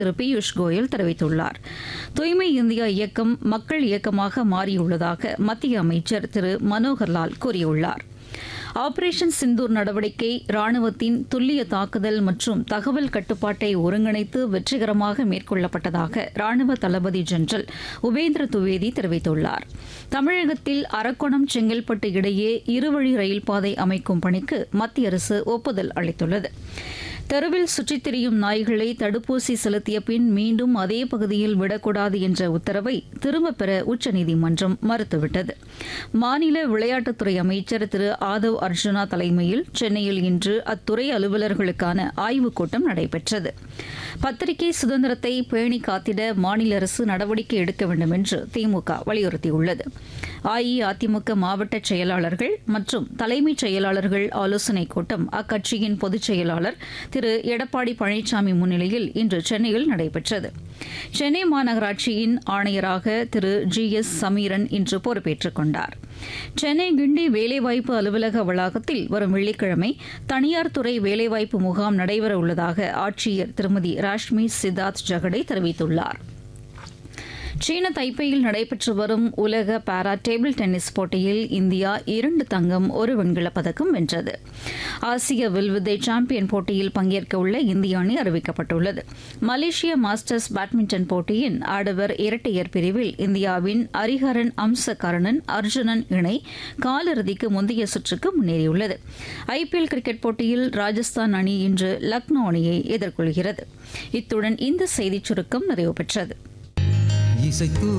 திரு பியூஷ் கோயல் தெரிவித்துள்ளார் தூய்மை இந்தியா இயக்கம் மக்கள் இயக்கமாக மாறியுள்ளதாக மத்திய அமைச்சர் திரு மனோகர்லால் கூறியுள்ளார் ஆபரேஷன் சிந்தூர் நடவடிக்கை ராணுவத்தின் துல்லிய தாக்குதல் மற்றும் தகவல் கட்டுப்பாட்டை ஒருங்கிணைத்து வெற்றிகரமாக மேற்கொள்ளப்பட்டதாக ராணுவ தளபதி ஜெனரல் உபேந்திர துவேதி தெரிவித்துள்ளார் தமிழகத்தில் அரக்கோணம் செங்கல்பட்டு இடையே இருவழி ரயில் பாதை அமைக்கும் பணிக்கு மத்திய அரசு ஒப்புதல் அளித்துள்ளது தெருவில் சுற்றித் திரியும் நாய்களை தடுப்பூசி செலுத்திய பின் மீண்டும் அதே பகுதியில் விடக்கூடாது என்ற உத்தரவை திரும்பப் பெற உச்சநீதிமன்றம் மறுத்துவிட்டது மாநில விளையாட்டுத்துறை அமைச்சர் திரு ஆதவ் அர்ஜுனா தலைமையில் சென்னையில் இன்று அத்துறை அலுவலர்களுக்கான ஆய்வுக் கூட்டம் நடைபெற்றது பத்திரிகை சுதந்திரத்தை பேணி காத்திட மாநில அரசு நடவடிக்கை எடுக்க வேண்டும் என்று திமுக வலியுறுத்தியுள்ளது அஇஅதிமுக மாவட்ட செயலாளர்கள் மற்றும் தலைமைச் செயலாளர்கள் ஆலோசனைக் கூட்டம் அக்கட்சியின் பொதுச் செயலாளர் திரு எடப்பாடி பழனிசாமி முன்னிலையில் இன்று சென்னையில் நடைபெற்றது சென்னை மாநகராட்சியின் ஆணையராக திரு ஜி எஸ் சமீரன் இன்று பொறுப்பேற்றுக் கொண்டார் சென்னை கிண்டி வேலைவாய்ப்பு அலுவலக வளாகத்தில் வரும் வெள்ளிக்கிழமை தனியார் துறை வேலைவாய்ப்பு முகாம் நடைபெற உள்ளதாக ஆட்சியர் திருமதி ராஷ்மி சித்தார்த் ஜகடே தெரிவித்துள்ளார் சீன தைப்பேயில் நடைபெற்று வரும் உலக பாரா டேபிள் டென்னிஸ் போட்டியில் இந்தியா இரண்டு தங்கம் ஒரு வெண்கலப் பதக்கம் வென்றது ஆசிய வில்வித்தை சாம்பியன் போட்டியில் பங்கேற்க உள்ள இந்திய அணி அறிவிக்கப்பட்டுள்ளது மலேசிய மாஸ்டர்ஸ் பேட்மிண்டன் போட்டியின் ஆடவர் இரட்டையர் பிரிவில் இந்தியாவின் அரிஹரன் அம்சகரணன் அர்ஜுனன் இணை காலிறுதிக்கு முந்தைய சுற்றுக்கு முன்னேறியுள்ளது ஐபிஎல் கிரிக்கெட் போட்டியில் ராஜஸ்தான் அணி இன்று லக்னோ அணியை எதிர்கொள்கிறது இத்துடன் இந்த செய்திச் சுருக்கம் நிறைவு பெற்றது இசைத்து